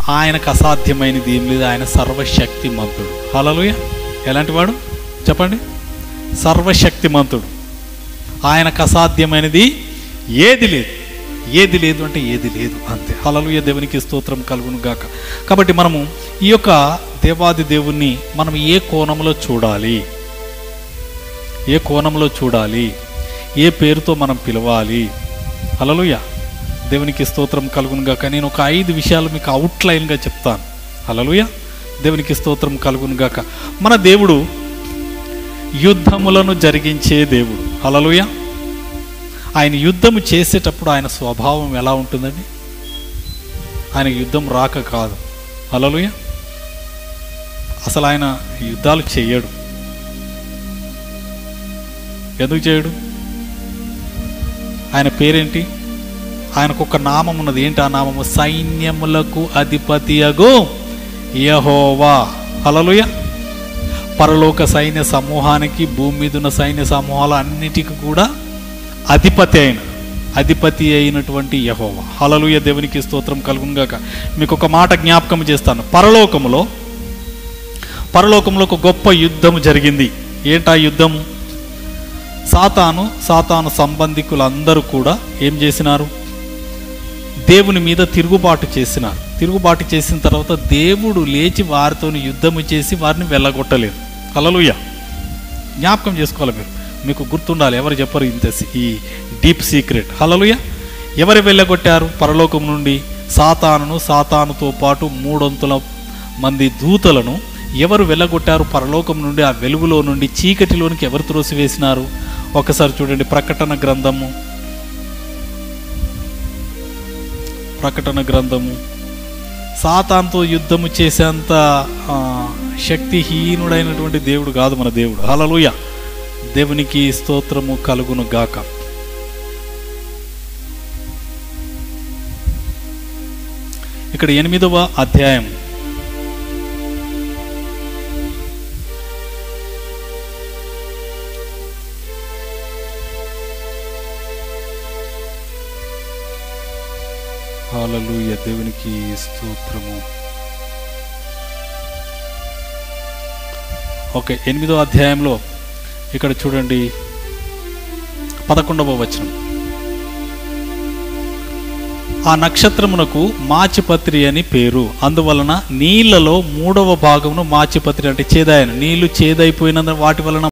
ఆయనకు అసాధ్యమైనది ఏం లేదు ఆయన సర్వశక్తిమంతుడు హలలుయ ఎలాంటి వాడు చెప్పండి సర్వశక్తిమంతుడు ఆయనకు అసాధ్యమైనది ఏది లేదు ఏది లేదు అంటే ఏది లేదు అంతే హలలుయ దేవునికి స్తోత్రం కలుగును గాక కాబట్టి మనము ఈ యొక్క దేవాది దేవుణ్ణి మనం ఏ కోణంలో చూడాలి ఏ కోణంలో చూడాలి ఏ పేరుతో మనం పిలవాలి హలలుయ దేవునికి స్తోత్రం కలుగును గాక నేను ఒక ఐదు విషయాలు మీకు అవుట్లైన్గా చెప్తాను హలలుయ దేవునికి స్తోత్రం కలుగును గాక మన దేవుడు యుద్ధములను జరిగించే దేవుడు హలలుయ ఆయన యుద్ధము చేసేటప్పుడు ఆయన స్వభావం ఎలా ఉంటుందండి ఆయన యుద్ధం రాక కాదు హలలుయ అసలు ఆయన యుద్ధాలు చేయడు ఎందుకు చేయడు ఆయన పేరేంటి ఆయనకు ఒక నామం ఉన్నది ఏంటి ఆ నామము సైన్యములకు అధిపతియగు యహోవా హలలుయ పరలోక సైన్య సమూహానికి భూమి మీద ఉన్న సైన్య సమూహాల అన్నిటికీ కూడా అధిపతి అయిన అధిపతి అయినటువంటి యహోవా హలలుయ దేవునికి స్తోత్రం కలుగునుగాక మీకు ఒక మాట జ్ఞాపకం చేస్తాను పరలోకములో పరలోకంలో ఒక గొప్ప యుద్ధము జరిగింది ఏంటా యుద్ధము సాతాను సాతాను సంబంధికులందరూ కూడా ఏం చేసినారు దేవుని మీద తిరుగుబాటు చేసినారు తిరుగుబాటు చేసిన తర్వాత దేవుడు లేచి వారితో యుద్ధము చేసి వారిని వెళ్ళగొట్టలేదు హల్లెలూయా జ్ఞాపకం చేసుకోవాలి మీరు మీకు గుర్తుండాలి ఎవరు చెప్పరు ఇంత సి- ఈ డీప్ సీక్రెట్ హలలుయ ఎవరు వెళ్ళగొట్టారు పరలోకం నుండి సాతానును సాతానుతో పాటు మూడొంతుల మంది దూతలను ఎవరు వెళ్ళగొట్టారు పరలోకం నుండి ఆ వెలుగులో నుండి చీకటిలోనికి ఎవరు త్రోసివేసినారు ఒకసారి చూడండి ప్రకటన గ్రంథము ప్రకటన గ్రంథము సాతాన్తో యుద్ధము చేసేంత ఆ, శక్తిహీనుడైనటువంటి దేవుడు కాదు మన దేవుడు హలలుయ దేవునికి స్తోత్రము కలుగును గాక ఇక్కడ ఎనిమిదవ అధ్యాయం హల్లెలూయా దేవునికి స్తోత్రము ఓకే ఎనిమిదో అధ్యాయంలో ఇక్కడ చూడండి పదకొండవ వచనం ఆ నక్షత్రమునకు మాచిపత్రి అని పేరు అందువలన నీళ్లలో మూడవ భాగమును మాచిపత్రి అంటే చేదాయను నీళ్లు చేదైపోయినందు వాటి వలన